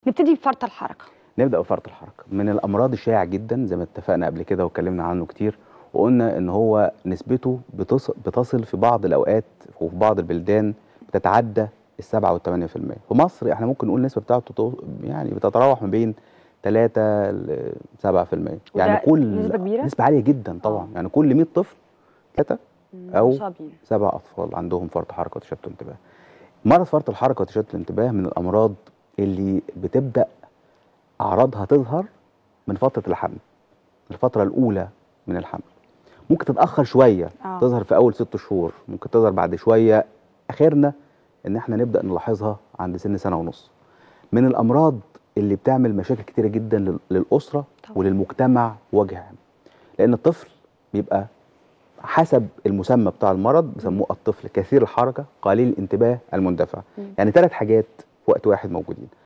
نبتدي بفرط الحركه نبدا بفرط الحركه من الامراض الشائعه جدا زي ما اتفقنا قبل كده واتكلمنا عنه كتير وقلنا ان هو نسبته بتص... بتصل في بعض الاوقات وفي بعض البلدان بتتعدى السبعة والثمانية في المية في مصر احنا ممكن نقول النسبة بتاعته تو- يعني بتتراوح ما بين 3 ل 7 في المية وده يعني كل نسبة كبيرة؟ نسبة عالية جدا طبعا آه. يعني كل 100 طفل ثلاثة أو مصابين سبع أطفال عندهم فرط حركة وتشتت انتباه مرض فرط الحركة وتشتت الانتباه من الأمراض اللي بتبدأ أعراضها تظهر من فترة الحمل الفترة الأولى من الحمل ممكن تتأخر شوية آه. تظهر في أول ست شهور ممكن تظهر بعد شوية آخرنا إن إحنا نبدأ نلاحظها عند سن سنة ونص من الأمراض اللي بتعمل مشاكل كتيرة جدا لل- للأسرة طبعا. وللمجتمع بوجه عام لأن الطفل بيبقى حسب المسمى بتاع المرض بيسموه الطفل كثير الحركة قليل الانتباه المندفع مم. يعني ثلاث حاجات في وقت واحد موجودين